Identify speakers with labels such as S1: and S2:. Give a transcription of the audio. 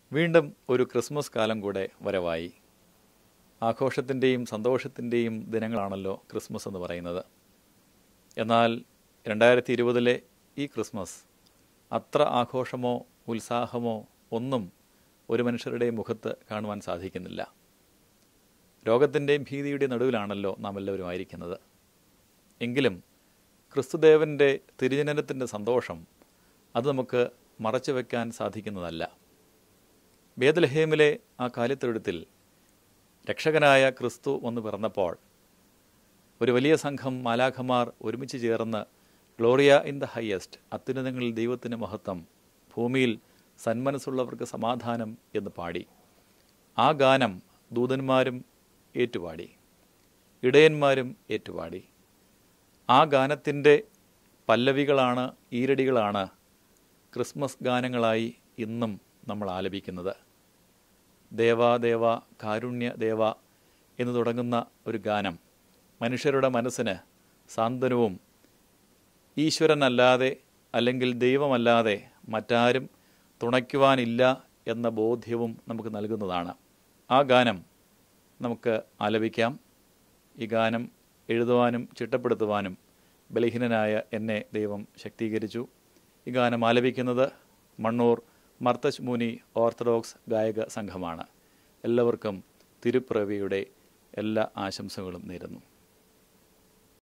S1: വീണ്ടും ഒരു ക്രിസ്മസ് കാലം കൂടെ വരവായി ആഘോഷത്തിൻ്റെയും സന്തോഷത്തിൻ്റെയും ദിനങ്ങളാണല്ലോ ക്രിസ്മസ് എന്ന് പറയുന്നത് എന്നാൽ രണ്ടായിരത്തി ഇരുപതിലെ ഈ ക്രിസ്മസ് അത്ര ആഘോഷമോ ഉത്സാഹമോ ഒന്നും ഒരു മനുഷ്യരുടെ മുഖത്ത് കാണുവാൻ സാധിക്കുന്നില്ല രോഗത്തിൻ്റെയും ഭീതിയുടെയും നടുവിലാണല്ലോ നാം എല്ലാവരും ആയിരിക്കുന്നത് എങ്കിലും ക്രിസ്തുദേവൻ്റെ തിരുജനനത്തിൻ്റെ സന്തോഷം അത് നമുക്ക് മറച്ചു വയ്ക്കാൻ സാധിക്കുന്നതല്ല ബേദലഹേമിലെ ആ കാലിത്തൊഴുത്തിൽ രക്ഷകനായ ക്രിസ്തു വന്ന് പിറന്നപ്പോൾ ഒരു വലിയ സംഘം മാലാഖമാർ ഒരുമിച്ച് ചേർന്ന് ഗ്ലോറിയ ഇൻ ദ ഹയസ്റ്റ് അത്യുന്നതങ്ങളിൽ ദൈവത്തിന് മഹത്വം ഭൂമിയിൽ സന്മനസ്സുള്ളവർക്ക് സമാധാനം എന്ന് പാടി ആ ഗാനം ദൂതന്മാരും ഏറ്റുപാടി ഇടയന്മാരും ഏറ്റുപാടി ആ ഗാനത്തിൻ്റെ പല്ലവികളാണ് ഈരടികളാണ് ക്രിസ്മസ് ഗാനങ്ങളായി ഇന്നും നമ്മൾ ആലപിക്കുന്നത് ദേവാ ദേവ കാരുണ്യ ദേവ എന്ന് തുടങ്ങുന്ന ഒരു ഗാനം മനുഷ്യരുടെ മനസ്സിന് സാന്ത്വനവും ഈശ്വരനല്ലാതെ അല്ലെങ്കിൽ ദൈവമല്ലാതെ മറ്റാരും തുണയ്ക്കുവാനില്ല എന്ന ബോധ്യവും നമുക്ക് നൽകുന്നതാണ് ആ ഗാനം നമുക്ക് ആലപിക്കാം ഈ ഗാനം എഴുതുവാനും ചിട്ടപ്പെടുത്തുവാനും ബലഹീനനായ എന്നെ ദൈവം ശക്തീകരിച്ചു ഈ ഗാനം ആലപിക്കുന്നത് മണ്ണൂർ മർത്തജ് മുനി ഓർത്തഡോക്സ് ഗായക സംഘമാണ് എല്ലാവർക്കും തിരുപ്പിറവിയുടെ എല്ലാ ആശംസകളും നേരുന്നു